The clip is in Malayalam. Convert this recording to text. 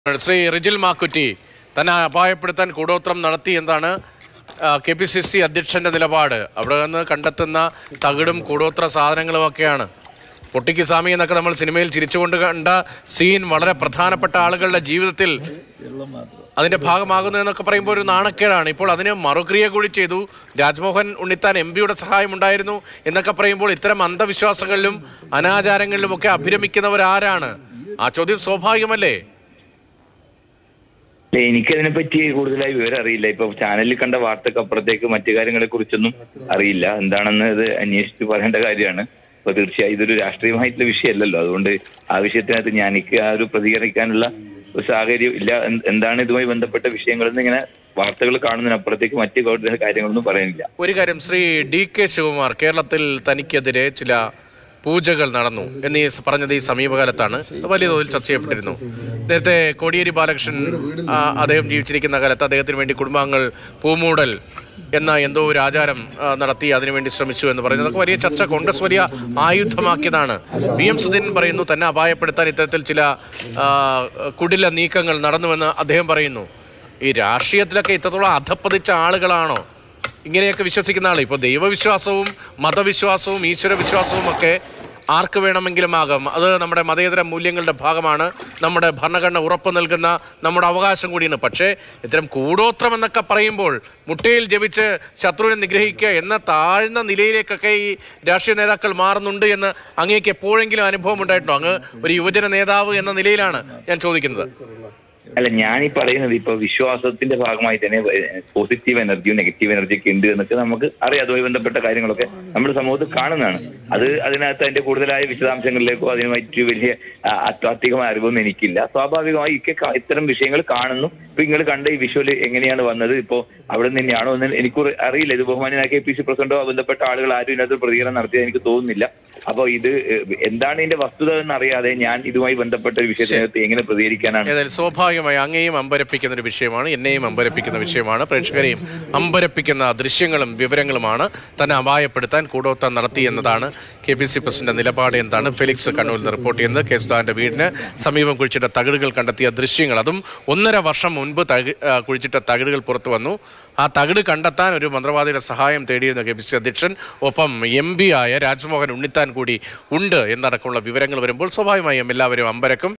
ശ്രീ റിജിൽ മാക്കുറ്റി തന്നെ അപായപ്പെടുത്താൻ കൂടോത്രം നടത്തി എന്നാണ് കെ പി സി സി അധ്യക്ഷന്റെ നിലപാട് അവിടെ നിന്ന് കണ്ടെത്തുന്ന തകിടും കൂടോത്ര സാധനങ്ങളും ഒക്കെയാണ് പൊട്ടിക്ക് സ്വാമി എന്നൊക്കെ നമ്മൾ സിനിമയിൽ ചിരിച്ചുകൊണ്ട് കണ്ട സീൻ വളരെ പ്രധാനപ്പെട്ട ആളുകളുടെ ജീവിതത്തിൽ അതിന്റെ ഭാഗമാകുന്നു എന്നൊക്കെ പറയുമ്പോൾ ഒരു നാണക്കേടാണ് ഇപ്പോൾ അതിന് മറുക്രിയ കൂടി ചെയ്തു രാജ്മോഹൻ ഉണ്ണിത്താൻ എം പിയുടെ സഹായം ഉണ്ടായിരുന്നു എന്നൊക്കെ പറയുമ്പോൾ ഇത്തരം അന്ധവിശ്വാസങ്ങളിലും അനാചാരങ്ങളിലും ഒക്കെ അഭിരമിക്കുന്നവരാരാണ് ആ ചോദ്യം സ്വാഭാവികമല്ലേ അല്ല, എനിക്കതിനെ പറ്റി കൂടുതലായി വിവരം അറിയില്ല ഇപ്പൊ ചാനലിൽ കണ്ട വാർത്തക്ക് അപ്പുറത്തേക്ക് മറ്റു കാര്യങ്ങളെ കുറിച്ചൊന്നും അറിയില്ല എന്താണെന്ന് ഇത് അന്വേഷിച്ച് പറയേണ്ട കാര്യമാണ് അപ്പൊ തീർച്ചയായും ഇതൊരു രാഷ്ട്രീയമായിട്ടുള്ള വിഷയമല്ലല്ലോ അതുകൊണ്ട് ആ വിഷയത്തിനകത്ത് ഞാൻ എനിക്ക് ആ ഒരു പ്രതികരിക്കാനുള്ള ഒരു സാഹചര്യം ഇല്ല എന്ത്- എന്താണ് ഇതുമായി ബന്ധപ്പെട്ട വിഷയങ്ങളെന്ന് ഇങ്ങനെ വാർത്തകൾ കാണുന്നതിനപ്പുറത്തേക്ക് മറ്റു കൂടുതൽ കാര്യങ്ങളൊന്നും പറയാനില്ല ഒരു കാര്യം ശ്രീ ഡി കെ ശിവകുമാർ കേരളത്തിൽ തനിക്കെതിരെ ചില പൂജകൾ നടന്നു എന്നീ സ- പറഞ്ഞത് ഈ സമീപകാലത്താണ് വലിയ തോതിൽ ചർച്ച ചെയ്യപ്പെട്ടിരുന്നു നേരത്തെ കോടിയേരി ബാലകൃഷ്ണൻ ആ, അദ്ദേഹം ജീവിച്ചിരിക്കുന്ന കാലത്ത് അദ്ദേഹത്തിന് വേണ്ടി കുടുംബാംഗങ്ങൾ പൂമൂടൽ എന്ന എന്തോ ഒരു ആചാരം ആ, നടത്തി അതിനുവേണ്ടി ശ്രമിച്ചു എന്ന് പറയുന്നത് അതൊക്കെ വലിയ ചർച്ച കോൺഗ്രസ് വലിയ ആയുധമാക്കിയതാണ് വി എം സുധീരൻ പറയുന്നു തന്നെ അപായപ്പെടുത്താൻ ഇത്തരത്തിൽ ചില ആ, കുടില നീക്കങ്ങൾ നടന്നുവെന്ന് അദ്ദേഹം പറയുന്നു ഈ രാഷ്ട്രീയത്തിലൊക്കെ ഇത്രത്തോളം അധപ്പതിച്ച ആളുകളാണോ ഇങ്ങനെയൊക്കെ വിശ്വസിക്കുന്ന ആൾ ഇപ്പോൾ ദൈവവിശ്വാസവും മതവിശ്വാസവും ഈശ്വര വിശ്വാസവും ഒക്കെ ആർക്ക് വേണമെങ്കിലും ആകാം അത് നമ്മുടെ മതേതര മൂല്യങ്ങളുടെ ഭാഗമാണ് നമ്മുടെ ഭരണഘടന ഉറപ്പ് നൽകുന്ന നമ്മുടെ അവകാശം കൂടിയാണ് പക്ഷേ ഇത്തരം കൂടോത്രം എന്നൊക്കെ പറയുമ്പോൾ മുട്ടയിൽ ജപിച്ച് ശത്രുവിനെ നിഗ്രഹിക്കുക എന്ന താഴ്ന്ന നിലയിലേക്കൊക്കെ ഈ രാഷ്ട്രീയ നേതാക്കൾ മാറുന്നുണ്ട് എന്ന് അങ്ങേക്ക് എപ്പോഴെങ്കിലും അനുഭവം ഉണ്ടായിട്ടുണ്ടോ അങ്ങ് ഒരു യുവജന നേതാവ് എന്ന നിലയിലാണ് ഞാൻ ചോദിക്കുന്നത് അല്ല ഞാൻ ഈ പറയുന്നത് ഇപ്പൊ വിശ്വാസത്തിന്റെ ഭാഗമായി തന്നെ പോസിറ്റീവ് എനർജിയും നെഗറ്റീവ് എനർജിയും ഒക്കെ ഉണ്ട് എന്നൊക്കെ നമുക്ക് അറിയാം അതുമായി ബന്ധപ്പെട്ട കാര്യങ്ങളൊക്കെ നമ്മുടെ സമൂഹത്തിൽ കാണുന്നതാണ് അത് അതിനകത്ത് അതിന്റെ കൂടുതലായ വിശദാംശങ്ങളിലേക്കോ അതിനുമായിട്ട് വലിയ ആ, താത്വികമായ അറിവൊന്നും എനിക്കില്ല സ്വാഭാവികമായി ഒക്കെ കാ- ഇത്തരം വിഷയങ്ങൾ കാണുന്നു ഇപ്പൊ നിങ്ങൾ കണ്ട ഈ വിഷ്വല് എങ്ങനെയാണ് വന്നത് ഇപ്പോ അവിടെ നിന്ന് തന്നെയാണോ എന്ന് എനിക്ക് അറിയില്ല ഇത് ബഹുമാനായ കെ പി സി പ്രസിഡന്റോ ബന്ധപ്പെട്ട ആളുകൾ ആരും ഇതിനകത്ത് പ്രതികരണം നടത്തിയത് എനിക്ക് തോന്നുന്നില്ല അപ്പൊ ഇത് ഏഹ്, എന്താണ് ഇതിന്റെ വസ്തുത എന്നറിയാതെ ഞാൻ ഇതുമായി ബന്ധപ്പെട്ട ഒരു വിഷയത്തിനകത്ത് എങ്ങനെ പ്രതികരിക്കാനാണ് ഏതായാലും സ്വാഭാവികമായി അങ്ങേയും അമ്പരപ്പിക്കുന്ന ഒരു വിഷയമാണ് എന്നെയും അമ്പരപ്പിക്കുന്ന വിഷയമാണ് പ്രേക്ഷകരെയും അമ്പരപ്പിക്കുന്ന ദൃശ്യങ്ങളും വിവരങ്ങളുമാണ് തന്നെ അപായപ്പെടുത്താൻ കൂടോത്രം നടത്തി എന്നതാണ് കെ പി സി പ്രസിഡന്റ് നിലപാട് എന്താണ് ഫെലിക്സ് കണ്ണൂരിൽ നിന്ന് റിപ്പോർട്ട് ചെയ്യുന്നത് കെ സുധാകരന്റെ വീടിന് സമീപം കുഴിച്ചിട്ട തകിടുകൾ കണ്ടെത്തിയ ദൃശ്യങ്ങൾ അതും ഒന്നര വർഷം മുൻപ് തകി ആ, കുഴിച്ചിട്ട തകിടുകൾ പുറത്തു വന്നു ആ തകിട് കണ്ടെത്താൻ ഒരു മന്ത്രവാദിയുടെ സഹായം തേടിയിരുന്ന കെ പി സി അധ്യക്ഷൻ ഒപ്പം എം പി ആയ രാജ്മോഹൻ ഉണ്ണിത്താൻ കൂടി ഉണ്ട് എന്നടക്കമുള്ള വിവരങ്ങൾ വരുമ്പോൾ സ്വാഭാവികമായും എല്ലാവരും അമ്പരക്കും